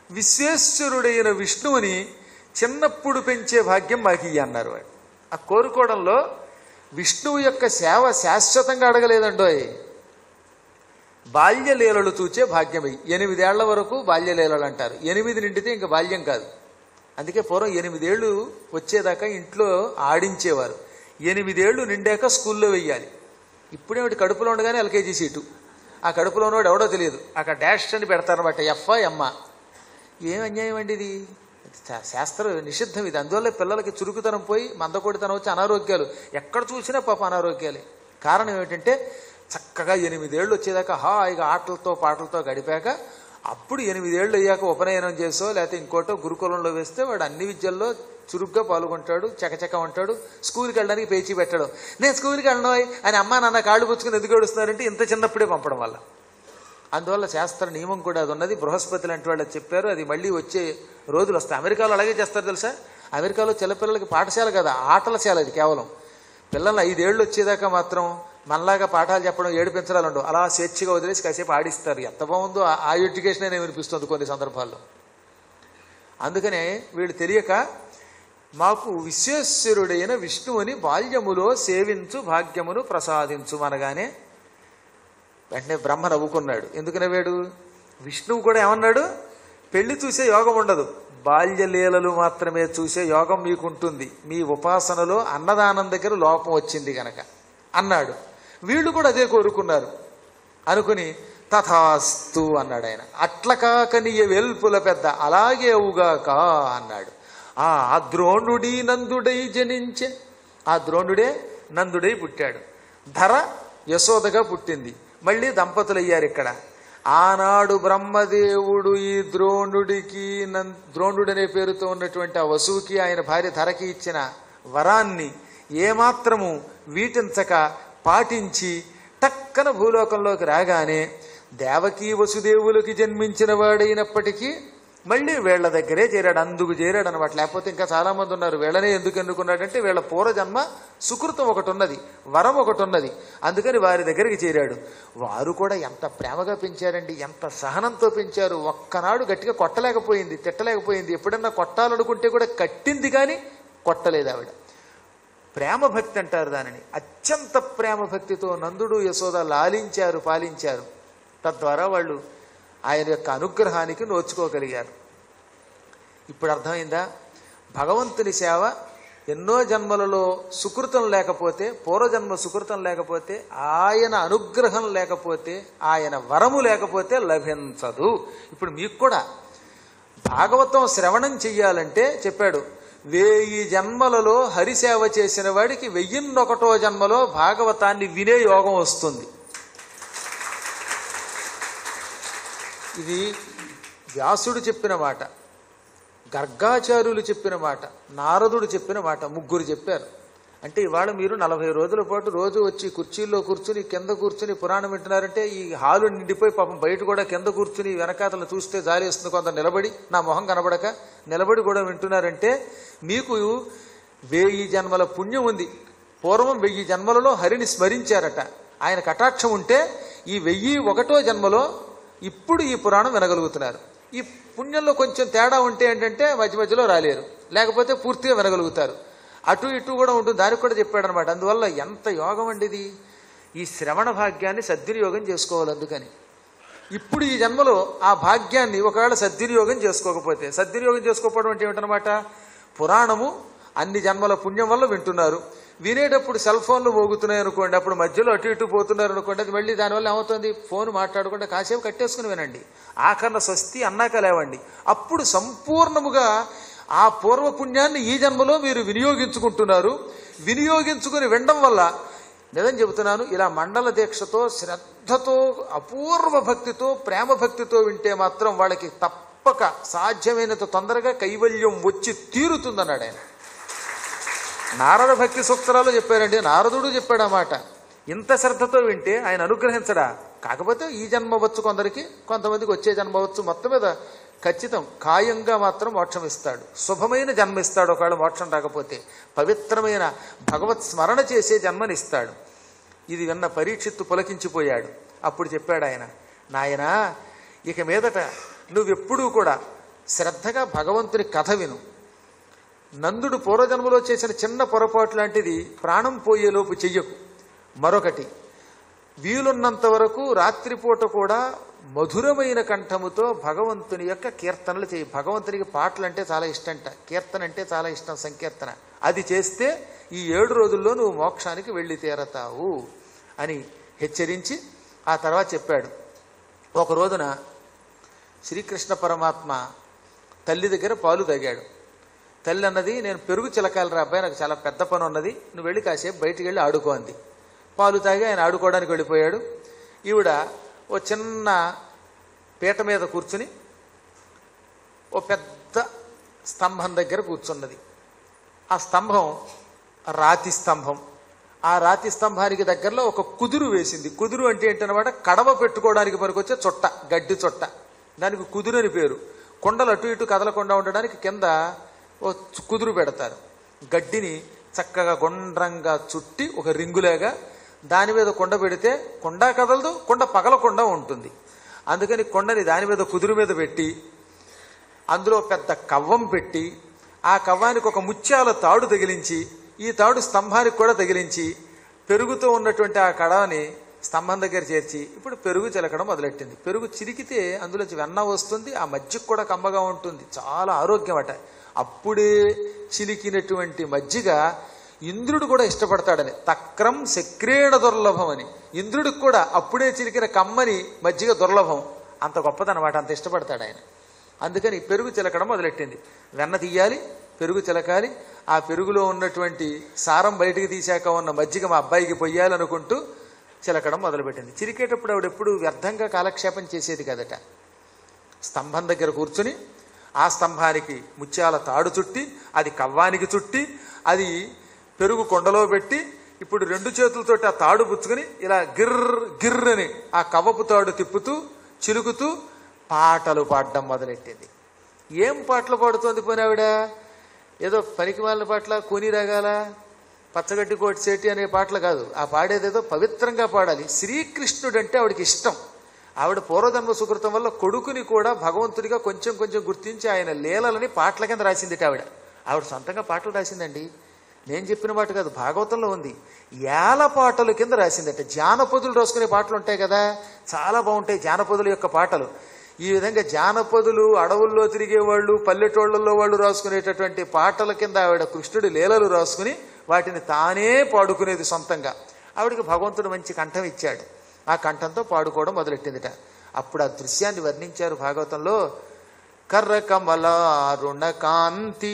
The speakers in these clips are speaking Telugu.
విశ్వేశ్వరుడైన విష్ణువుని చిన్నప్పుడు పెంచే భాగ్యం మాకు ఇయ్యి అన్నారు వాడు ఆ కోరుకోవడంలో విష్ణువు యొక్క సేవ శాశ్వతంగా అడగలేదండోయ్ బాల్యలీలలు చూచే భాగ్యమై ఎనిమిదేళ్ల వరకు బాల్యలీలలు అంటారు ఎనిమిది నిండితే ఇంకా బాల్యం కాదు అందుకే పూర్వం ఎనిమిదేళ్లు వచ్చేదాకా ఇంట్లో ఆడించేవారు ఎనిమిదేళ్లు నిండాక స్కూల్లో వెయ్యాలి ఇప్పుడేమిటి కడుపులో ఉండగానే ఎల్కేజీ సీటు ఆ కడుపులో ఉన్నవాడు ఎవడో తెలియదు అక్కడ డాష్ అని పెడతారనమాట ఎఫ్ ఎమ్మ ఏం అన్యాయం అండి ఇది శా- శాస్త్ర నిషిద్ధం ఇది అందువల్ల పిల్లలకి చురుకుతనం పోయి మందకొడితనం వచ్చి అనారోగ్యాలు ఎక్కడ చూసినా పాప అనారోగ్యాలే కారణం ఏమిటంటే చక్కగా ఎనిమిదేళ్ళు వచ్చేదాకా హాయిగా ఆటలతో పాటలతో గడిపాక అప్పుడు ఎనిమిదేళ్ళు అయ్యాక ఉపనయనం చేసో లేకపోతే ఇంకోటో గురుకులంలో వేస్తే వాడు అన్ని విద్యల్లో చురుగ్గా పాల్గొంటాడు చకచక ఉంటాడు స్కూల్కి వెళ్ళడానికి పేచీ పెట్టడం నేను స్కూల్కి వెళ్ళను అని అమ్మా నాన్న కాళ్ళు పుచ్చుకుని ఎందుకు ఏడుస్తున్నారంటే ఇంత చిన్నప్పుడే పంపడం వల్ల అందువల్ల శాస్త్ర నియమం కూడా అది ఉన్నది బృహస్పతి లాంటి వాళ్ళు చెప్పారు అది మళ్ళీ వచ్చే రోజులు వస్తాయి అమెరికాలో అలాగే చేస్తారు తెలుసా అమెరికాలో చిన్నపిల్లలకి పాఠశాల కదా ఆటల శాల అది కేవలం పిల్లలు ఐదేళ్ళు వచ్చేదాకా మాత్రం మనలాగా పాఠాలు చెప్పడం ఏడిపించడాలు ఉండవు అలా స్వేచ్ఛగా వదిలేసి కాసేపు ఆడిస్తారు ఎంత బాగుందో ఆ- ఆ ఎడ్యుకేషన్ అనే వినిపిస్తుంది కొన్ని సందర్భాల్లో అందుకనే వీళ్ళు తెలియక మాకు విశ్వేశ్వరుడైన విష్ణువుని బాల్యములో సేవించు భాగ్యమును ప్రసాదించు అనగానే వెంటనే బ్రహ్మ నవ్వుకున్నాడు ఎందుకు నవ్వాడు విష్ణువు కూడా ఏమన్నాడు పెళ్లి చూసే యోగం ఉండదు బాల్యలీలలు మాత్రమే చూసే యోగం మీకుంటుంది మీ ఉపాసనలో అన్నదానం దగ్గర లోపం వచ్చింది గనక అన్నాడు వీళ్ళు కూడా అదే కోరుకున్నారు అనుకుని తథాస్తు అన్నాడు ఆయన అట్ల కాక నీయ వెల్పుల పెద్ద అలాగే అవుగాక అన్నాడు ఆ ద్రోణుడి నందుడై జనించే ఆ ద్రోణుడే నందుడై పుట్టాడు ధర యశోదగా పుట్టింది మళ్ళీ దంపతులు అయ్యారు ఇక్కడ ఆనాడు బ్రహ్మదేవుడు ఈ ద్రోణుడికి నం ద్రోణుడు అనే పేరుతో ఉన్నటువంటి ఆ వసువుకి ఆయన భార్య ధరకి ఇచ్చిన వరాన్ని ఏమాత్రము వీటించక పాటించి టక్కన భూలోకంలోకి రాగానే దేవకీ వసుదేవులకి జన్మించిన వాడైనప్పటికీ మళ్ళీ వీళ్ళ దగ్గరే చేరాడు అందుకు చేరాడు అనమాట లేకపోతే ఇంకా చాలా మంది ఉన్నారు వీళ్ళనే ఎందుకు ఎన్నుకున్నాడంటే వీళ్ళ పూర్వజన్మ సుకృతం ఒకటి ఉన్నది వరం ఒకటి ఉన్నది అందుకని వారి దగ్గరికి చేరాడు వారు కూడా ఎంత ప్రేమగా పెంచారండి ఎంత సహనంతో పెంచారు ఒక్కనాడు గట్టిగా కొట్టలేకపోయింది తిట్టలేకపోయింది ఎప్పుడన్నా కొట్టాలనుకుంటే కూడా కట్టింది కానీ కొట్టలేదు ఆవిడ ప్రేమ భక్తి అంటారు దానిని అత్యంత ప్రేమ భక్తితో నందుడు యశోద లాలించారు పాలించారు తద్వారా వాళ్ళు ఆయన యొక్క అనుగ్రహానికి నోచుకోగలిగారు ఇప్పుడు అర్థమైందా భగవంతుని సేవ ఎన్నో జన్మలలో సుకృతం లేకపోతే పూర్వజన్మ సుకృతం లేకపోతే ఆయన అనుగ్రహం లేకపోతే ఆయన వరము లేకపోతే లభించదు ఇప్పుడు మీకు కూడా భాగవతం శ్రవణం చెయ్యాలంటే చెప్పాడు వేయి జన్మలలో హరిసేవ చేసిన వాడికి వెయ్యిన్నొకటో జన్మలో భాగవతాన్ని వినే యోగం వస్తుంది ఇది వ్యాసుడు చెప్పిన మాట గర్గాచార్యులు చెప్పిన మాట నారదుడు చెప్పిన మాట ముగ్గురు చెప్పారు అంటే ఇవాళ మీరు నలభై రోజుల పాటు రోజు వచ్చి కుర్చీల్లో కూర్చుని కింద కూర్చుని పురాణం వింటున్నారంటే ఈ హాలు నిండిపోయి పాపం బయట కూడా కింద కూర్చుని వెనకాతలు చూస్తే జాలేస్తుంది కొంత నిలబడి నా మొహం కనబడక నిలబడి కూడా వింటున్నారంటే మీకు వెయ్యి జన్మల పుణ్యం ఉంది పూర్వం వెయ్యి జన్మలలో హరిని స్మరించారట ఆయన కటాక్షం ఉంటే ఈ వెయ్యి ఒకటో జన్మలో ఇప్పుడు ఈ పురాణం వినగలుగుతున్నారు ఈ పుణ్యంలో కొంచెం తేడా ఉంటే ఏంటంటే మధ్య మధ్యలో రాలేరు లేకపోతే పూర్తిగా వినగలుగుతారు అటు ఇటు కూడా ఉంటుంది దానికి కూడా చెప్పాడు అనమాట అందువల్ల ఎంత యోగం అండి ఇది ఈ శ్రవణ భాగ్యాన్ని సద్వినియోగం చేసుకోవాలి అందుకని ఇప్పుడు ఈ జన్మలో ఆ భాగ్యాన్ని ఒకవేళ సద్వినియోగం చేసుకోకపోతే సద్వినియోగం చేసుకోకపోవడం అంటే ఏమిటనమాట పురాణము అన్ని జన్మల పుణ్యం వల్ల వింటున్నారు వినేటప్పుడు సెల్ ఫోన్లు మోగుతున్నాయి అనుకోండి అప్పుడు మధ్యలో అటు ఇటు పోతున్నారు అనుకోండి అది మళ్ళీ దానివల్ల ఏమవుతుంది ఫోన్ మాట్లాడకుండా కాసేపు కట్టేసుకుని వినండి ఆఖరణ స్వస్తి అన్నాక లేవండి అప్పుడు సంపూర్ణముగా ఆ పూర్వపుణ్యాన్ని ఈ జన్మలో మీరు వినియోగించుకుంటున్నారు వినియోగించుకుని వినడం వల్ల నిజం చెబుతున్నాను ఇలా మండల దీక్షతో శ్రద్ధతో అపూర్వ భక్తితో ప్రేమ భక్తితో వింటే మాత్రం వాళ్ళకి తప్పక సాధ్యమైనంత తొందరగా కైవల్యం వచ్చి తీరుతుందన్నాడు ఆయన నారద భక్తి సూక్తరాలు చెప్పారండి నారదుడు చెప్పాడు ఆ మాట ఇంత శ్రద్ధతో వింటే ఆయన అనుగ్రహించడా కాకపోతే ఈ జన్మ వచ్చు కొందరికి కొంతమందికి వచ్చే జన్మ వచ్చు మొత్తం మీద ఖచ్చితం ఖాయంగా మాత్రం మోక్షం ఇస్తాడు శుభమైన జన్మ ఇస్తాడు ఒకవేళ మోక్షం రాకపోతే పవిత్రమైన భగవత్ స్మరణ చేసే జన్మనిస్తాడు ఇది విన్న పరీక్షిత్తు పులకించిపోయాడు అప్పుడు చెప్పాడు ఆయన నాయనా ఇక మీదట నువ్వెప్పుడూ కూడా శ్రద్ధగా భగవంతుని కథ విను నందుడు పూర్వజన్మలో చేసిన చిన్న పొరపాటు లాంటిది ప్రాణం పోయేలోపు చెయ్యకు మరొకటి వీలున్నంత వరకు రాత్రిపూట కూడా మధురమైన కంఠముతో భగవంతుని యొక్క కీర్తనలు చేయి భగవంతునికి పాటలు అంటే చాలా ఇష్టంట కీర్తన అంటే చాలా ఇష్టం సంకీర్తన అది చేస్తే ఈ ఏడు రోజుల్లో నువ్వు మోక్షానికి వెళ్ళి తీరతావు అని హెచ్చరించి ఆ తర్వాత చెప్పాడు ఒక రోజున శ్రీకృష్ణ పరమాత్మ తల్లి దగ్గర పాలు తాగాడు తల్లి అన్నది నేను పెరుగు చిలకాలి రా అబ్బాయి నాకు చాలా పెద్ద పని ఉన్నది నువ్వు వెళ్ళి కాసేపు బయటికి వెళ్ళి ఆడుకో అంది పాలు తాగి ఆయన ఆడుకోవడానికి వెళ్ళిపోయాడు ఈవిడ ఓ చిన్న పీట మీద కూర్చుని ఓ పెద్ద స్తంభం దగ్గర కూర్చున్నది ఆ స్తంభం రాతి స్తంభం ఆ రాతి స్తంభానికి దగ్గరలో ఒక కుదురు వేసింది కుదురు అంటే ఏంటన్నమాట కడవ పెట్టుకోవడానికి పనికొచ్చే చుట్ట గడ్డి చుట్ట దానికి కుదురు అని పేరు కొండలు అటు ఇటు కదలకుండా ఉండడానికి కింద ఓ చు- కుదురు పెడతారు గడ్డిని చక్కగా గుండ్రంగా చుట్టి ఒక రింగులాగా దాని మీద కొండ పెడితే కొండ కదలదు కొండ పగలకుండా ఉంటుంది అందుకని కొండని దాని మీద కుదురు మీద పెట్టి అందులో పెద్ద కవ్వం పెట్టి ఆ కవ్వానికి ఒక ముత్యాల తాడు తగిలించి ఈ తాడు స్తంభానికి కూడా తగిలించి పెరుగుతూ ఉన్నటువంటి ఆ కడవని స్తంభం దగ్గర చేర్చి ఇప్పుడు పెరుగు చిలకడం మొదలెట్టింది పెరుగు చిరికితే అందులోంచి వెన్న వస్తుంది ఆ మజ్జిగ కూడా కమ్మగా ఉంటుంది చాలా ఆరోగ్యం అట అప్పుడే చిలికినటువంటి మజ్జిగ ఇంద్రుడు కూడా ఇష్టపడతాడని తక్రం సక్రేణ దుర్లభం అని ఇంద్రుడికి కూడా అప్పుడే చిలికిన కమ్మని మజ్జిగ దుర్లభం అంత గొప్పదనమాట అంత ఇష్టపడతాడు ఆయన అందుకని పెరుగు చిలకడం మొదలెట్టింది వెన్న తీయాలి పెరుగు చిలకాలి ఆ పెరుగులో ఉన్నటువంటి సారం బయటికి తీశాక ఉన్న మజ్జిగ మా అబ్బాయికి పొయ్యాలనుకుంటూ చిలకడం మొదలుపెట్టింది చిరికేటప్పుడు ఆవిడ ఎప్పుడు వ్యర్థంగా కాలక్షేపం చేసేది కదట స్తంభం దగ్గర కూర్చుని ఆ స్తంభానికి ముత్యాల తాడు చుట్టి అది కవ్వానికి చుట్టి అది పెరుగు కొండలో పెట్టి ఇప్పుడు రెండు చేతులతోటి ఆ తాడు పుచ్చుకొని ఇలా గిర్ర గిర్రని ఆ కవ్వపు తాడు తిప్పుతూ చిలుకుతూ పాటలు పాడడం మొదలెట్టింది ఏం పాటలు పాడుతోంది పోనీ ఆవిడ ఏదో పనికి మాలిన పాటల కూని రాగాల పచ్చగడ్డి కోటి సేటి అనే పాటలు కాదు ఆ పాడేదేదో పవిత్రంగా పాడాలి శ్రీకృష్ణుడు అంటే ఆవిడకి ఇష్టం ఆవిడ పూర్వజన్మ సుకృతం వల్ల కొడుకుని కూడా భగవంతుడిగా కొంచెం కొంచెం గుర్తించి ఆయన లీలలని పాటల కింద రాసిందిట ఆవిడ ఆవిడ సొంతంగా పాటలు రాసిందండి నేను చెప్పిన మాట కాదు భాగవతంలో ఉంది ఏల పాటల కింద రాసిందట జానపదులు రాసుకునే పాటలు ఉంటాయి కదా చాలా బాగుంటాయి జానపదుల యొక్క పాటలు ఈ విధంగా జానపదులు అడవుల్లో తిరిగేవాళ్ళు పల్లెటూళ్ళల్లో వాళ్ళు రాసుకునేటటువంటి పాటల కింద ఆవిడ కృష్ణుడి లీలలు రాసుకుని వాటిని తానే పాడుకునేది సొంతంగా ఆవిడకి భగవంతుడు మంచి కంఠం ఇచ్చాడు ఆ కంఠంతో పాడుకోవడం మొదలెట్టిందిట అప్పుడు ఆ దృశ్యాన్ని వర్ణించారు భాగవతంలో కర్ర కమలారుణ కాంతి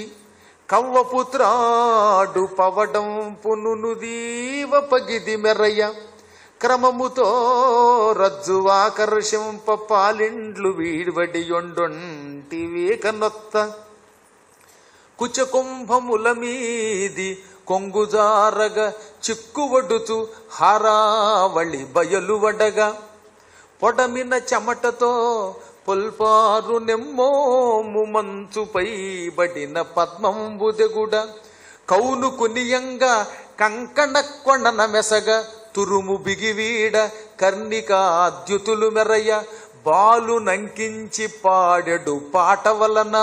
కవ్వపుత్రాడు పవడం పునునుదీవ పగిది మెరయ్య క్రమముతో రజ్జువాకర్షింప పాలిండ్లు వీడివడి యొండొంటివే కనొత్త కుచకుంభముల మీది కొంగుజారగ చిక్కువడుతు హారావళి బయలువడగా పొడమిన చెమటతో పొల్పారు నెమ్మోము మంచుపై బడిన పద్మంబు దెగుడ కౌను కునియంగా కంకణ కొండన మెసగ తురుము బిగివీడ కర్ణికాద్యుతులు మెరయ్య బాలు నంకించి పాడెడు పాట వలన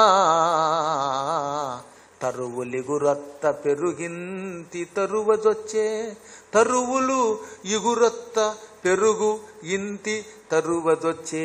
తరువులిగురత్త పెరుగింతి తరువజొచ్చే తరువులు ఇగురొత్త పెరుగు ఇంతి తరువజొచ్చే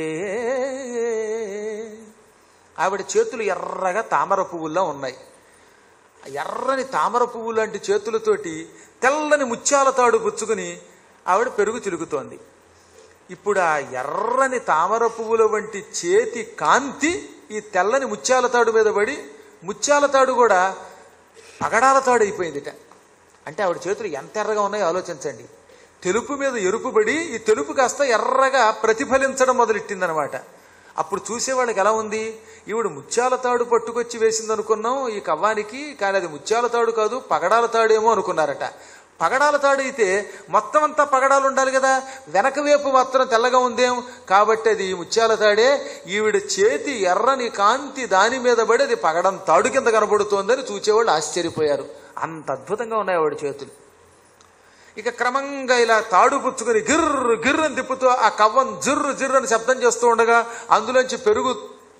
ఆవిడ చేతులు ఎర్రగా తామర పువ్వుల్లో ఉన్నాయి ఆ ఎర్రని తామర పువ్వు లాంటి చేతులతోటి తెల్లని ముత్యాల తాడు పుచ్చుకుని ఆవిడ పెరుగు చిలుకుతోంది ఇప్పుడు ఆ ఎర్రని తామర పువ్వుల వంటి చేతి కాంతి ఈ తెల్లని ముత్యాల తాడు మీద పడి ముత్యాల తాడు కూడా పగడాల తాడు అయిపోయిందిట అంటే ఆవిడ చేతులు ఎంత ఎర్రగా ఉన్నాయో ఆలోచించండి తెలుపు మీద ఎరుపు పడి ఈ తెలుపు కాస్త ఎర్రగా ప్రతిఫలించడం మొదలెట్టిందనమాట అప్పుడు చూసేవాళ్ళకి ఎలా ఉంది ఈవిడ ముత్యాల తాడు పట్టుకొచ్చి వేసింది అనుకున్నాం ఈ కవ్వానికి కానీ అది ముత్యాల తాడు కాదు పగడాల తాడేమో అనుకున్నారట పగడాల తాడు అయితే మొత్తం అంతా పగడాలు ఉండాలి కదా వెనక వైపు మాత్రం తెల్లగా ఉందేం కాబట్టి అది ముత్యాల తాడే ఈవిడ చేతి ఎర్రని కాంతి దాని మీద పడి అది పగడం తాడు కింద కనబడుతోందని చూసేవాళ్ళు ఆశ్చర్యపోయారు అంత అద్భుతంగా ఉన్నాయి ఆవిడ చేతులు ఇక క్రమంగా ఇలా తాడు పుచ్చుకొని గిర్రు గిర్రని తిప్పుతూ ఆ కవ్వం జిర్రు జిర్రు అని శబ్దం చేస్తూ ఉండగా అందులోంచి పెరుగు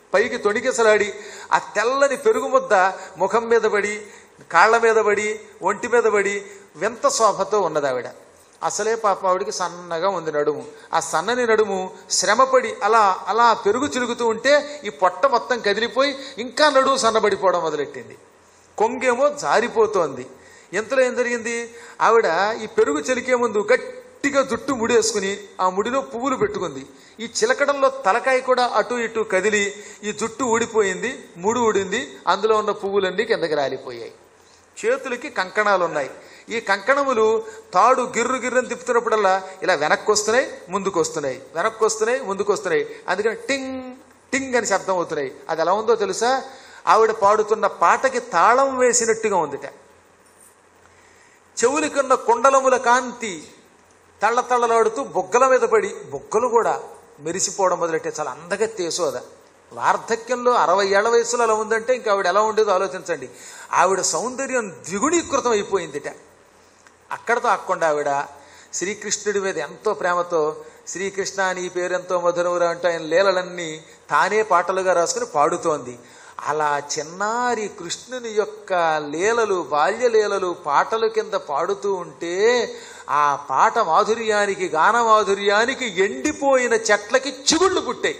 పైకి తొణికెసలాడి ఆ తెల్లని పెరుగు ముద్ద ముఖం మీద పడి కాళ్ళ మీద పడి ఒంటి మీద పడి వింత శోభతో ఉన్నది ఆవిడ అసలే పాప ఆవిడికి సన్నగా ఉంది నడుము ఆ సన్నని నడుము శ్రమపడి అలా అలా పెరుగు చిలుగుతూ ఉంటే ఈ పొట్ట మొత్తం కదిలిపోయి ఇంకా నడుము సన్నబడిపోవడం మొదలెట్టింది కొంగేమో జారిపోతోంది ఎంతలో ఏం జరిగింది ఆవిడ ఈ పెరుగు చెలికే ముందు గట్టిగా జుట్టు ముడేసుకుని ఆ ముడిలో పువ్వులు పెట్టుకుంది ఈ చిలకడంలో తలకాయ కూడా అటు ఇటు కదిలి ఈ జుట్టు ఊడిపోయింది ముడి ఊడింది అందులో ఉన్న పువ్వులన్నీ కిందకి రాలిపోయాయి చేతులకి కంకణాలు ఉన్నాయి ఈ కంకణములు తాడు గిర్రు గిర్రని తిప్పుతున్నప్పుడల్లా ఇలా వెనక్కి వస్తున్నాయి ముందుకు వస్తున్నాయి వెనక్కి వస్తున్నాయి ముందుకు వస్తున్నాయి అందుకని టింగ్ టింగ్ అని శబ్దం అవుతున్నాయి అది ఎలా ఉందో తెలుసా ఆవిడ పాడుతున్న పాటకి తాళం వేసినట్టుగా ఉందిట చెవులకున్న కుండలముల కాంతి తళ్ళ తళ్ళలాడుతూ బొగ్గల మీద పడి బొగ్గలు కూడా మెరిసిపోవడం మొదలెట్టే చాలా అందగత్తి యశోద వార్ధక్యంలో అరవై ఏళ్ల వయసులో అలా ఉందంటే ఇంకా ఆవిడ ఎలా ఉండేదో ఆలోచించండి ఆవిడ సౌందర్యం ద్విగుణీకృతం అయిపోయిందిట అక్కడతో ఆక్కుండా ఆవిడ శ్రీకృష్ణుడి మీద ఎంతో ప్రేమతో శ్రీకృష్ణ నీ పేరెంతో మధురమురా అంటూ ఆయన లీలలన్నీ తానే పాటలుగా రాసుకుని పాడుతోంది అలా చిన్నారి కృష్ణుని యొక్క లీలలు బాల్య లీలలు పాటలు కింద పాడుతూ ఉంటే ఆ పాట మాధుర్యానికి గాన మాధుర్యానికి ఎండిపోయిన చెట్లకి చిగుళ్ళు పుట్టాయి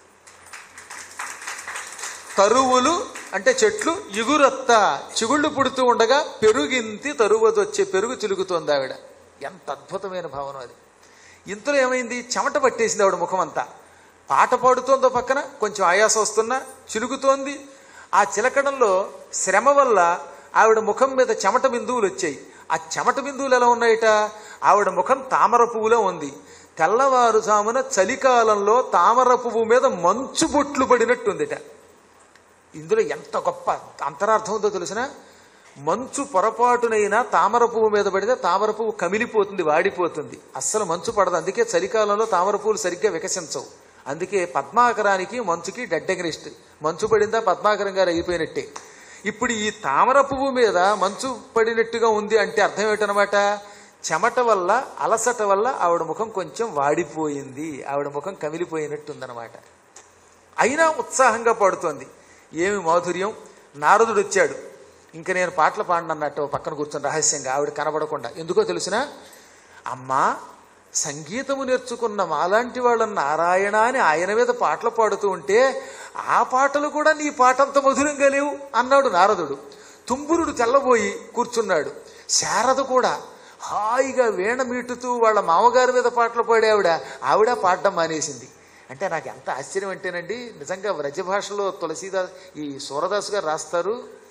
తరువులు అంటే చెట్లు ఇగురొత్త చిగుళ్ళు పుడుతూ ఉండగా పెరుగింతి తరువది వచ్చే పెరుగు చిలుగుతోంది ఆవిడ ఎంత అద్భుతమైన భావన అది ఇంతలో ఏమైంది చెమట పట్టేసింది ఆవిడ ముఖం అంతా పాట పాడుతోందో పక్కన కొంచెం ఆయాసం వస్తున్నా చిలుగుతోంది ఆ చిలకడంలో శ్రమ వల్ల ఆవిడ ముఖం మీద చెమట బిందువులు వచ్చాయి ఆ చెమట బిందువులు ఎలా ఉన్నాయట ఆవిడ ముఖం తామర పువ్వులో ఉంది తెల్లవారుజామున చలికాలంలో తామర పువ్వు మీద మంచు బొట్లు పడినట్టుందిట ఇందులో ఎంత గొప్ప అంతరార్థం ఉందో తెలిసిన మంచు పొరపాటునైనా తామర పువ్వు మీద పడితే తామర పువ్వు కమిలిపోతుంది వాడిపోతుంది అస్సలు మంచు పడదు అందుకే చలికాలంలో తామర పువ్వులు సరిగ్గా వికసించవు అందుకే పద్మాకరానికి మంచుకి డెడ్ అగ్నిస్ట్ మంచు పడిందా పద్మాకరం గారు అయిపోయినట్టే ఇప్పుడు ఈ తామర పువ్వు మీద మంచు పడినట్టుగా ఉంది అంటే అర్థం ఏమిటనమాట చెమట వల్ల అలసట వల్ల ఆవిడ ముఖం కొంచెం వాడిపోయింది ఆవిడ ముఖం కమిలిపోయినట్టుందనమాట అయినా ఉత్సాహంగా పాడుతోంది ఏమి మాధుర్యం నారదుడు వచ్చాడు ఇంక నేను పాటలు పాడినన్నట్టు ఓ పక్కన కూర్చొని రహస్యంగా ఆవిడ కనబడకుండా ఎందుకో తెలిసిన అమ్మా సంగీతము నేర్చుకున్న మాలాంటి వాళ్ళ నారాయణ అని ఆయన మీద పాటలు పాడుతూ ఉంటే ఆ పాటలు కూడా నీ పాటంత మధురంగా లేవు అన్నాడు నారదుడు తుంబురుడు తెల్లబోయి కూర్చున్నాడు శారద కూడా హాయిగా వీణ మీటుతూ వాళ్ళ మామగారి మీద పాటలు పాడే ఆవిడ ఆవిడ పాడడం మానేసింది అంటే నాకు ఎంత ఆశ్చర్యం అంటేనండి నిజంగా వ్రజ భాషలో తులసీదాస్ ఈ సూరదాసు గారు రాస్తారు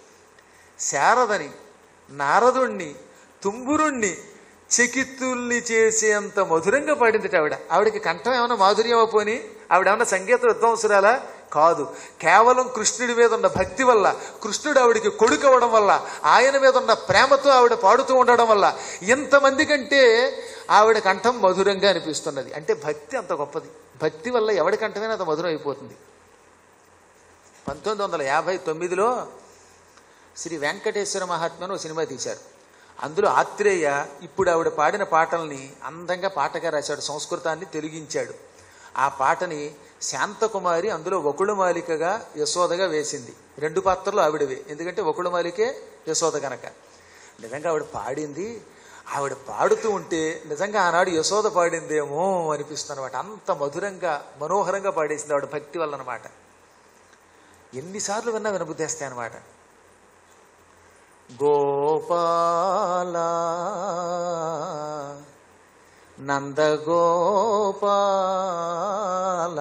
శారదని నారదుణ్ణి తుంబురుణ్ణి చికిత్తుల్ని చేసేంత మధురంగా పాడిందిట ఆవిడ ఆవిడకి కంఠం ఏమైనా మాధుర్యం పోని ఆవిడ ఏమైనా సంగీత విద్వాంసురాలా కాదు కేవలం కృష్ణుడి మీద ఉన్న భక్తి వల్ల కృష్ణుడు ఆవిడికి కొడుకు అవ్వడం వల్ల ఆయన మీద ఉన్న ప్రేమతో ఆవిడ పాడుతూ ఉండడం వల్ల ఎంతమంది కంటే ఆవిడ కంఠం మధురంగా అనిపిస్తున్నది అంటే భక్తి అంత గొప్పది భక్తి వల్ల ఎవడి కంఠమైనా అంత మధురం అయిపోతుంది పంతొమ్మిది వందల యాభై తొమ్మిదిలో శ్రీ వెంకటేశ్వర మహాత్మను ఒక సినిమా తీశారు అందులో ఆత్రేయ ఇప్పుడు ఆవిడ పాడిన పాటల్ని అందంగా పాటగా రాశాడు సంస్కృతాన్ని తెలుగించాడు ఆ పాటని శాంతకుమారి అందులో వకుళమాలికగా యశోదగా వేసింది రెండు పాత్రలు ఆవిడవే ఎందుకంటే వకుళమాలికే యశోద కనుక నిజంగా ఆవిడ పాడింది ఆవిడ పాడుతూ ఉంటే నిజంగా ఆనాడు యశోద పాడిందేమో అనిపిస్తుంది అనమాట అంత మధురంగా మనోహరంగా పాడేసింది ఆవిడ భక్తి వల్ల అనమాట ఎన్నిసార్లు విన్నా వినబుద్ధేస్తాయి అనమాట గోపాల నందగోపాల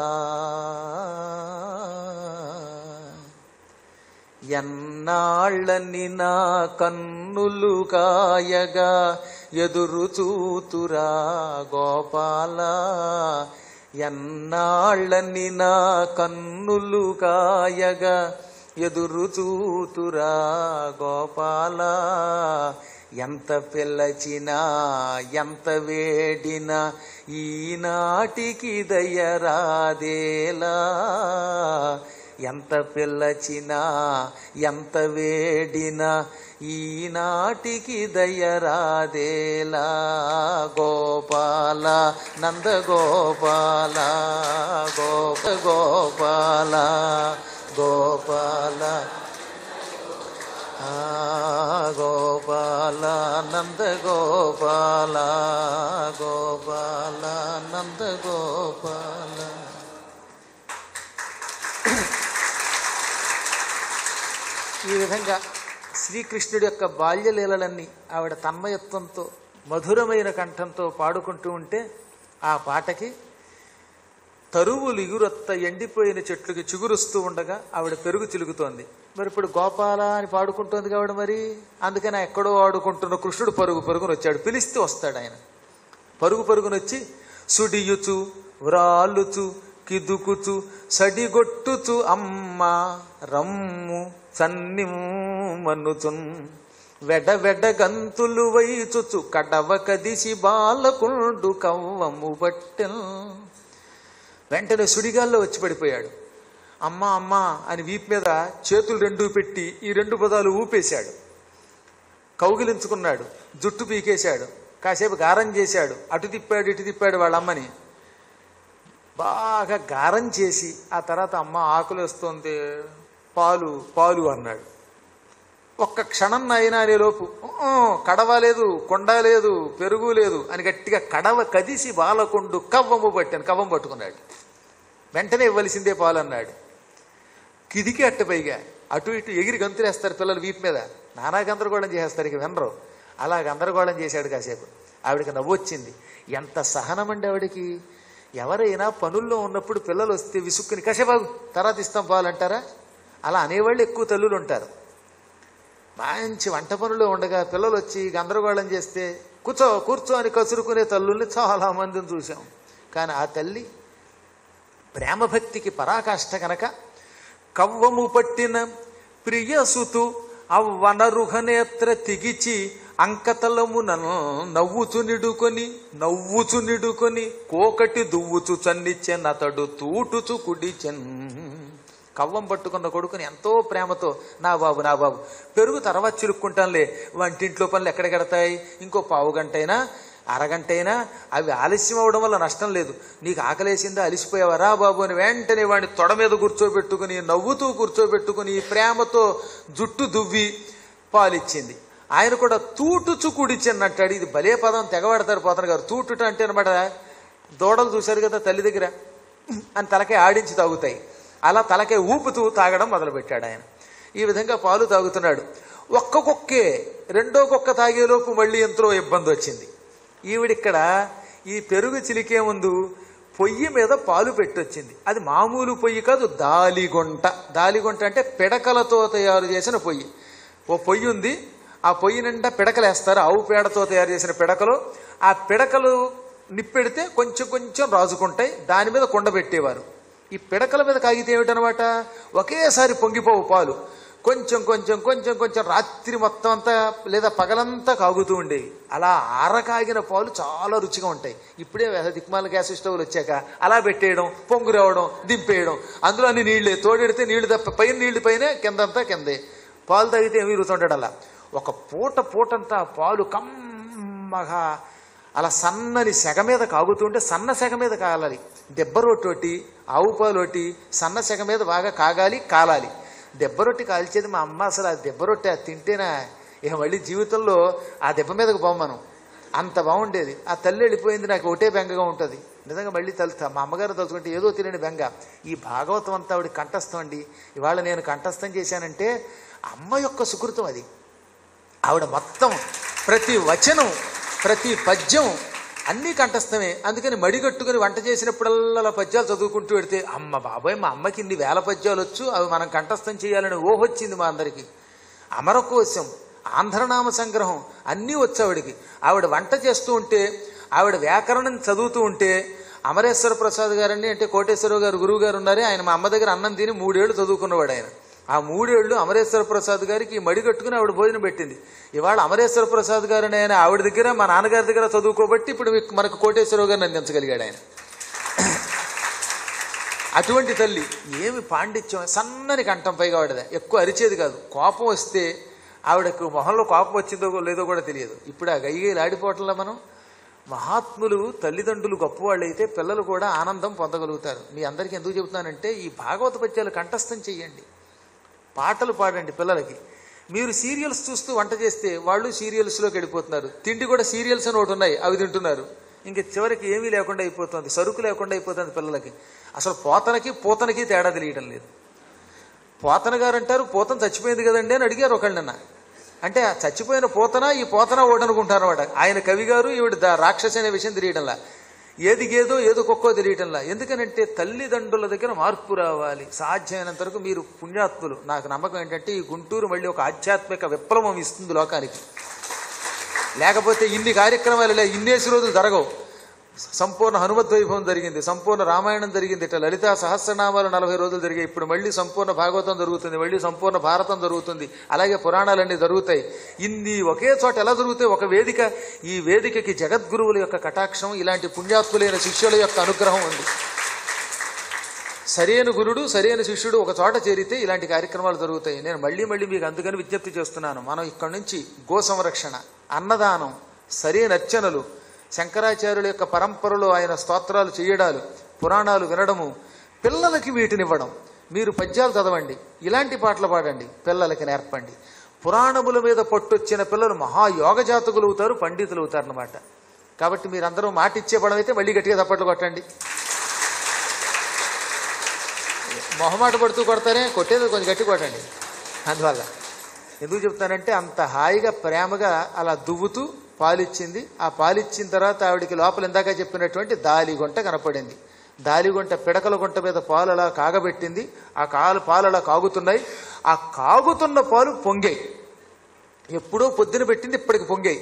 ఎన్నాళ్ళని నా కన్నులు కాయగా ఎదురు చూతురా గోపాల ఎన్నాళ్ళని నా కన్నులు కాయగా ఎదురు చూతురా గోపాల ఎంత పిల్లచినా ఎంత వేడినా ఈనాటికి దయరాదేలా ఎంత పిల్లచినా ఎంత వేడినా ఈనాటికి దయరాదేలా గోపాల నంద గోపాల గోప గోపాల గోపాల ఆ గోపాల నంద గోపాల గోపాల నంద గోపాల ఈ విధంగా శ్రీకృష్ణుడి యొక్క బాల్యలీలలన్నీ ఆవిడ తన్మయత్వంతో మధురమైన కంఠంతో పాడుకుంటూ ఉంటే ఆ పాటకి తరువులు ఇగురొత్త ఎండిపోయిన చెట్లుకి చిగురుస్తూ ఉండగా ఆవిడ పెరుగు చిలుగుతోంది మరి ఇప్పుడు గోపాల అని పాడుకుంటోంది కాబట్టి మరి అందుకని ఎక్కడో ఆడుకుంటున్న కృష్ణుడు పరుగు పరుగును వచ్చాడు పిలిస్తే వస్తాడు ఆయన పరుగు పరుగునొచ్చి సుడియుచు వ్రాలుచు కిదుకుచు సడిగొట్టుచు అమ్మ రమ్ము చన్నిమన్నుచున్ వెడ వెడ గంతులు వైచుచు కడవ కదిసి బాలకుండు కవ్వము బట్టెల్ వెంటనే సుడిగాల్లో వచ్చి పడిపోయాడు అమ్మా అమ్మా అని వీపు మీద చేతులు రెండూ పెట్టి ఈ రెండు పదాలు ఊపేశాడు కౌగిలించుకున్నాడు జుట్టు పీకేశాడు కాసేపు గారం చేశాడు అటు తిప్పాడు ఇటు తిప్పాడు వాళ్ళ అమ్మని బాగా గారం చేసి ఆ తర్వాత అమ్మ ఆకులు వస్తుంది పాలు పాలు అన్నాడు ఒక్క క్షణం అయినా లోపు "ఊ, కడవ లేదు కొండ లేదు పెరుగు లేదు అని గట్టిగా కడవ కదిసి బాలకొండు కవ్వము పట్టాను కవ్వం పట్టుకున్నాడు వెంటనే ఇవ్వలసిందే పాలు అన్నాడు కిదికి అట్ట పైగా అటు ఇటు ఎగిరి గంతులేస్తారు పిల్లలు వీపు మీద నానా గందరగోళం చేసేస్తారు ఇక వినరు అలా గందరగోళం చేశాడు కాసేపు ఆవిడకి నవ్వొచ్చింది ఎంత సహనమండి ఆవిడకి ఎవరైనా పనుల్లో ఉన్నప్పుడు పిల్లలు వస్తే విసుక్కుని కసేబాబు తర్వాత ఇస్తాం పాలంటారా అలా అనేవాళ్ళు ఎక్కువ తల్లులు ఉంటారు మంచి వంట పనులు ఉండగా పిల్లలు వచ్చి గందరగోళం చేస్తే కూర్చో కూర్చో అని కసురుకునే తల్లుల్ని చాలా మందిని చూసాం కానీ ఆ తల్లి ప్రేమభక్తికి పరాకాష్ట కనుక కవ్వము పట్టిన ప్రియసుతు అవ్వనరుహనేత్ర తిగిచి అంకతలమునను నవ్వుచు నిడుకొని నవ్వుచు నిడుకొని కోకటి దువ్వుచు చన్నిచ్చెన్ అతడు తూటుచు కుడిచెన్ కవ్వం పట్టుకున్న కొడుకుని ఎంతో ప్రేమతో నా బాబు నా బాబు పెరుగు తర్వాత చిరుక్కుంటానులే వంటింట్లో పనులు ఎక్కడికెడతాయి ఇంకో పావు గంట అయినా అరగంట అయినా అవి ఆలస్యం అవడం వల్ల నష్టం లేదు నీకు ఆకలేసిందా అలిసిపోయావా రా బాబు అని వెంటనే వాడిని తొడ మీద కూర్చోబెట్టుకుని నవ్వుతూ కూర్చోబెట్టుకుని ప్రేమతో జుట్టు దువ్వి పాలిచ్చింది ఆయన కూడా తూటుచు కుడిచెన్నట్టాడు ఇది భలే పదం తెగబడతారు పోతన గారు తూటుట అంటే అనమాట దూడలు చూశారు కదా తల్లి దగ్గర అని తలకే ఆడించి తాగుతాయి అలా తలకే ఊపుతూ తాగడం మొదలుపెట్టాడు ఆయన ఈ విధంగా పాలు తాగుతున్నాడు ఒక్క కుక్కే రెండో కుక్క తాగేలోపు మళ్ళీ ఎంతో ఇబ్బంది వచ్చింది ఈవిడిక్కడ ఈ పెరుగు చిలికే ముందు పొయ్యి మీద పాలు పెట్టొచ్చింది అది మామూలు పొయ్యి కాదు దాలిగొంట దాలిగొంట అంటే పిడకలతో తయారు చేసిన పొయ్యి ఓ పొయ్యి ఉంది ఆ పొయ్యి నిండా పిడకలు వేస్తారు ఆవు పేడతో తయారు చేసిన పిడకలు ఆ పిడకలు నిప్పెడితే కొంచెం కొంచెం రాజుకుంటాయి దాని మీద కొండ పెట్టేవారు ఈ పిడకల మీద కాగితే ఏమిటనమాట ఒకేసారి పొంగిపోవు పాలు కొంచెం కొంచెం కొంచెం కొంచెం రాత్రి మొత్తం అంతా లేదా పగలంతా కాగుతూ ఉండేవి అలా ఆరకాగిన పాలు చాలా రుచిగా ఉంటాయి ఇప్పుడే దిక్మాల గ్యాస్ స్టవ్లు వచ్చాక అలా పెట్టేయడం పొంగు రావడం దింపేయడం అందులో అన్ని నీళ్లే తోడెడితే నీళ్లు తప్ప పైన నీళ్లు పైన కిందంతా కిందే పాలు తాగితే ఏమీ రుతుంటాడు అలా ఒక పూట పూటంతా పాలు కమ్మగా అలా సన్నని సెగ మీద కాగుతుంటే సన్న సెగ మీద కాలాలి దెబ్బ రొట్టి ఒకటి ఆవు పాలు ఒకటి సన్న సెగ మీద బాగా కాగాలి కాలాలి దెబ్బ రొట్టి కాల్చేది మా అమ్మ అసలు ఆ దెబ్బ రొట్టి అది తింటేనా ఇక మళ్ళీ జీవితంలో ఆ దెబ్బ మీదకు పోమ్మను అంత బాగుండేది ఆ తల్లి వెళ్ళిపోయింది నాకు ఒకటే బెంగగా ఉంటుంది నిజంగా మళ్ళీ తలుతా మా అమ్మగారు తలుచుకుంటే ఏదో తెలియని బెంగ ఈ భాగవతం అంతా ఆవిడ కంఠస్థం అండి ఇవాళ నేను కంఠస్థం చేశానంటే అమ్మ యొక్క సుకృతం అది ఆవిడ మొత్తం ప్రతి వచనం ప్రతి పద్యం అన్నీ కంఠస్థమే అందుకని మడిగట్టుకుని వంట చేసినప్పుడల్లా అలా పద్యాలు చదువుకుంటూ పెడితే అమ్మ బాబాయ్ మా అమ్మకి ఇన్ని వేల పద్యాలు వచ్చు అవి మనం కంఠస్థం చేయాలని ఊహొచ్చింది మా అందరికీ అమరకోశం ఆంధ్రనామ సంగ్రహం అన్నీ వచ్చు ఆవిడికి ఆవిడ వంట చేస్తూ ఉంటే ఆవిడ వ్యాకరణం చదువుతూ ఉంటే అమరేశ్వర ప్రసాద్ గారని అంటే కోటేశ్వరరావు గారు గురువు గారు ఉన్నారే ఆయన మా అమ్మ దగ్గర అన్నం తిని మూడేళ్లు చదువుకున్నవాడు ఆయన ఆ మూడేళ్లు అమరేశ్వర ప్రసాద్ గారికి మడి కట్టుకుని ఆవిడ భోజనం పెట్టింది ఇవాళ అమరేశ్వర ప్రసాద్ గారు ఆయన ఆవిడ దగ్గర మా నాన్నగారి దగ్గర చదువుకోబట్టి ఇప్పుడు మీకు- మనకు కోటేశ్వరరావు గారిని అందించగలిగాడు ఆయన అటువంటి తల్లి ఏమి పాండిత్యం సన్నని కంఠం పైగా వాడిదే ఎక్కువ అరిచేది కాదు కోపం వస్తే ఆవిడకు మొహంలో కోపం వచ్చిందో లేదో కూడా తెలియదు ఇప్పుడు ఆ గయ్యేలు ఆడిపోవట్లా మనం మహాత్ములు తల్లిదండ్రులు గొప్పవాళ్ళు అయితే పిల్లలు కూడా ఆనందం పొందగలుగుతారు మీ అందరికీ ఎందుకు చెబుతున్నానంటే ఈ భాగవత పద్యాలు కంఠస్థం చెయ్యండి పాటలు పాడండి పిల్లలకి మీరు సీరియల్స్ చూస్తూ వంట చేస్తే వాళ్ళు సీరియల్స్లోకి వెళ్ళిపోతున్నారు తిండి కూడా సీరియల్స్ అని ఒకటి ఉన్నాయి అవి తింటున్నారు ఇంక చివరికి ఏమీ లేకుండా అయిపోతుంది సరుకు లేకుండా అయిపోతుంది పిల్లలకి అసలు పోతనకి పూతనకి తేడా తెలియటం లేదు పోతన గారు అంటారు పూతన చచ్చిపోయింది కదండి అని అడిగారు ఒకళ్ళన్న అంటే ఆ చచ్చిపోయిన పూతన ఈ పోతన ఒకటి అనుకుంటారు అనమాట ఆయన కవి గారు ఈవిడ దా- రాక్షసి అనే విషయం తెలియటంలా ఏది గేదో ఏదో కుక్కో తెలియటంలా ఎందుకనంటే తల్లిదండ్రుల దగ్గర మార్పు రావాలి సాధ్యమైనంత వరకు మీరు పుణ్యాత్ములు నాకు నమ్మకం ఏంటంటే ఈ గుంటూరు మళ్ళీ ఒక ఆధ్యాత్మిక విప్లవం ఇస్తుంది లోకానికి లేకపోతే ఇన్ని కార్యక్రమాలు లే ఇన్నేసి రోజులు జరగవు సంపూర్ణ హనుమద్ వైభవం జరిగింది సంపూర్ణ రామాయణం జరిగింది ఇట్లా లలితా సహస్రనామాలు నలభై రోజులు జరిగాయి ఇప్పుడు మళ్ళీ సంపూర్ణ భాగవతం జరుగుతుంది మళ్ళీ సంపూర్ణ భారతం జరుగుతుంది అలాగే పురాణాలన్నీ జరుగుతాయి ఇన్ని ఒకే చోట ఎలా జరుగుతాయి ఒక వేదిక ఈ వేదికకి జగద్గురువుల యొక్క కటాక్షం ఇలాంటి పుణ్యాత్ములైన శిష్యుల యొక్క అనుగ్రహం ఉంది సరైన గురుడు సరైన శిష్యుడు ఒక చోట చేరితే ఇలాంటి కార్యక్రమాలు జరుగుతాయి నేను మళ్ళీ మళ్ళీ మీకు అందుకని విజ్ఞప్తి చేస్తున్నాను మనం ఇక్కడి నుంచి గో సంరక్షణ అన్నదానం సరైన అర్చనలు శంకరాచార్యుల యొక్క పరంపరలో ఆయన స్తోత్రాలు చేయడాలు పురాణాలు వినడము పిల్లలకి వీటినివ్వడం మీరు పద్యాలు చదవండి ఇలాంటి పాటలు పాడండి పిల్లలకి నేర్పండి పురాణముల మీద పట్టొచ్చిన పిల్లలు మహాయోగ జాతకులు అవుతారు పండితులు అవుతారు అన్నమాట కాబట్టి మీరందరూ మాట ఇచ్చే పడం అయితే మళ్ళీ గట్టిగా తప్పట్లు కొట్టండి మొహమాట పడుతూ కొడతారే కొట్టేది కొంచెం గట్టి కొట్టండి అందువల్ల ఎందుకు చెప్తానంటే అంత హాయిగా ప్రేమగా అలా దువ్వుతూ పాలిచ్చింది ఆ పాలిచ్చిన తర్వాత ఆవిడికి లోపల ఇందాక చెప్పినటువంటి దాలిగుంట కనపడింది దాలిగుంట పిడకల గుంట మీద పాలు అలా కాగబెట్టింది ఆ కాలు పాలు అలా కాగుతున్నాయి ఆ కాగుతున్న పాలు పొంగాయి ఎప్పుడో పొద్దున పెట్టింది ఇప్పటికి పొంగాయి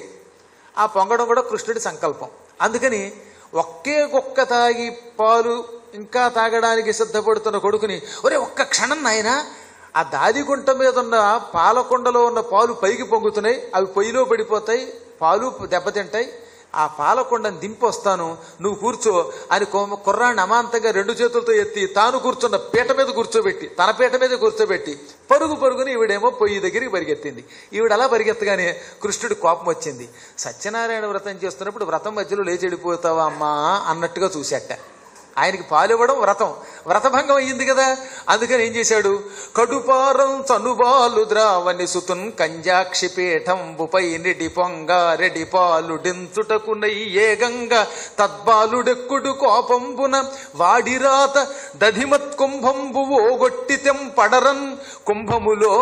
ఆ పొంగడం కూడా కృష్ణుడి సంకల్పం అందుకని ఒకే కుక్క తాగి పాలు ఇంకా తాగడానికి సిద్ధపడుతున్న కొడుకుని ఒరే ఒక్క క్షణం నాయన ఆ దాదిగుంట మీద ఉన్న పాలకొండలో ఉన్న పాలు పైకి పొంగుతున్నాయి అవి పొయ్యిలో పడిపోతాయి పాలు దెబ్బతింటాయి ఆ పాలకొండని దింపొస్తాను నువ్వు కూర్చో అని కొ- కుర్రాన్ని అమాంతంగా రెండు చేతులతో ఎత్తి తాను కూర్చున్న పీట మీద కూర్చోబెట్టి తన పీట మీద కూర్చోబెట్టి పరుగు పరుగుని ఈవిడేమో పొయ్యి దగ్గరికి పరిగెత్తింది ఈవిడ అలా పరిగెత్తగానే కృష్ణుడి కోపం వచ్చింది సత్యనారాయణ వ్రతం చేస్తున్నప్పుడు వ్రతం మధ్యలో లేచి వెళ్ళిపోతావా అమ్మా అన్నట్టుగా చూశాట ఆయనకి పాలివ్వడం వ్రతం వ్రతభంగం అయ్యింది కదా అందుకని ఏం చేశాడు కడుపారం చనుబాలు ద్రావని సుతున్ కంజాక్షి పీఠంబుపై నిడి పొంగ రెడి పాలు డెంచుటకు ఏ గంగ తద్బాలుడెక్కుడు కోపంబున వాడిరాత దధిమత్ కుంభంబు ఓగొట్టి తెంపడరన్ కుంభములో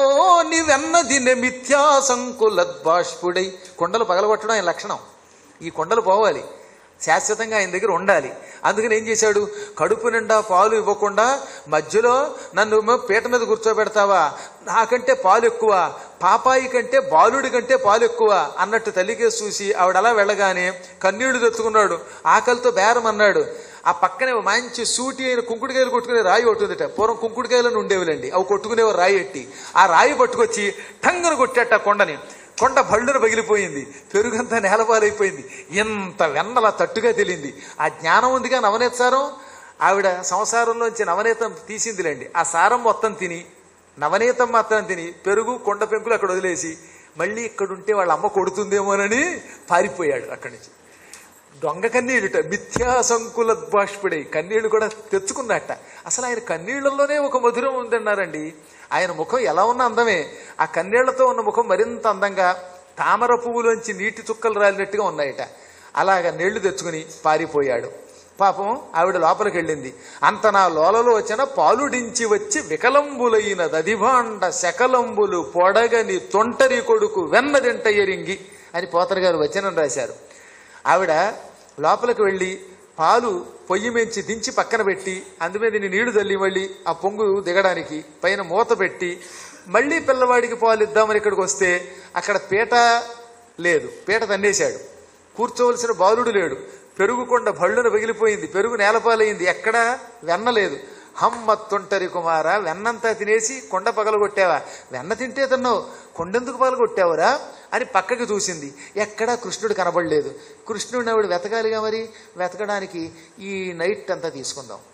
నివెన్నది మిథ్యా సంకులద్బాష్పుడై కొండలు పగలగొట్టడం ఆయన లక్షణం ఈ కొండలు పోవాలి శాశ్వతంగా ఆయన దగ్గర ఉండాలి అందుకని ఏం చేశాడు కడుపు నిండా పాలు ఇవ్వకుండా మధ్యలో నన్ను ఏమో పీట మీద కూర్చోబెడతావా నాకంటే పాలు ఎక్కువ పాపాయి కంటే బాలుడి కంటే పాలు ఎక్కువ అన్నట్టు తల్లికేసి చూసి ఆవిడ అలా వెళ్ళగానే కన్నీళ్లు తెచ్చుకున్నాడు ఆకలితో బేరం అన్నాడు ఆ పక్కనే ఓ మంచి సూటి అయిన కుంకుడుకాయలు కొట్టుకునే రాయి ఒకటి ఉందిట పూర్వం కుంకుడుకాయలను ఉండేవిలండి అవి కొట్టుకునేవారు రాయి ఎట్టి ఆ రాయి పట్టుకొచ్చి టంగను కొట్టేట కొండని కొండ భళ్ళున పగిలిపోయింది పెరుగంతా నేలపాలైపోయింది ఇంత వెన్నల తట్టుగా తెలియంది ఆ జ్ఞానం ఉందిగా నవనీత సారం ఆవిడ సంసారంలోంచి నవనీతం తీసిందిలేండి ఆ సారం మొత్తం తిని నవనీతం మాత్రం తిని పెరుగు కొండ పెంకులు అక్కడ వదిలేసి మళ్ళీ ఇక్కడ ఉంటే వాళ్ళ అమ్మ కొడుతుందేమోనని పారిపోయాడు అక్కడి నుంచి దొంగ కన్నీళ్ళుట మిథ్యా సంకుల బాష్పుడై కన్నీళ్లు కూడా తెచ్చుకున్నట్ట అసలు ఆయన కన్నీళ్లలోనే ఒక మధురం ఉందన్నారండి ఆయన ముఖం ఎలా ఉన్న అందమే ఆ కన్నీళ్లతో ఉన్న ముఖం మరింత అందంగా తామర పువ్వులోంచి నీటి చుక్కలు రాలినట్టుగా ఉన్నాయట అలాగా నీళ్లు తెచ్చుకుని పారిపోయాడు పాపం ఆవిడ లోపలికి వెళ్ళింది అంత నా లోలలో వచ్చిన పాలుడించి వచ్చి వికలంబులైన దదిభాండ శకలంబులు పొడగని తొంటరి కొడుకు వెన్నదింట ఎరింగి అని పోతర్ గారు వచనం రాశారు ఆవిడ లోపలికి వెళ్ళి పాలు పొయ్యి మెంచి దించి పక్కన పెట్టి అందుమీద నీళ్లు చల్లి మళ్ళీ ఆ పొంగు దిగడానికి పైన మూత పెట్టి మళ్ళీ పిల్లవాడికి పాలు ఇద్దామని ఇక్కడికి వస్తే అక్కడ పీట లేదు పీట తన్నేశాడు కూర్చోవలసిన బాలుడు లేడు పెరుగు కొండ భళ్ళున పగిలిపోయింది పెరుగు నేలపాలైంది ఎక్కడా వెన్న లేదు హమ్మ తొంటరి కుమార వెన్నంతా తినేసి కొండ పగలగొట్టావా వెన్న తింటే తిన్నావు కొండెందుకు పగలగొట్టావురా అని పక్కకి చూసింది ఎక్కడా కృష్ణుడు కనబడలేదు కృష్ణుడిని ఆవిడ వెతకాలిగా మరి వెతకడానికి ఈ నైట్ అంతా తీసుకుందాం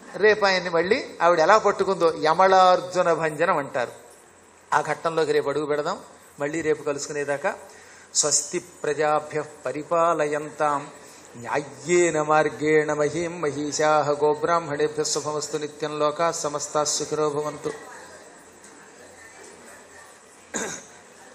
రేపు ఆయన్ని మళ్ళీ ఆవిడ ఎలా పట్టుకుందో యమళార్జున భంజనం అంటారు ఆ ఘట్టంలోకి రేపు అడుగు పెడదాం మళ్ళీ రేపు కలుసుకునేదాకా స్వస్తి ప్రజాభ్య పరిపాలయంతాం న్యాయ్యేన మార్గేణ మహీం మహిషా గోబ్రాహ్మణేభ్య శుభమస్తు నిత్యం లోకా సమస్తా సుఖినో భవంతు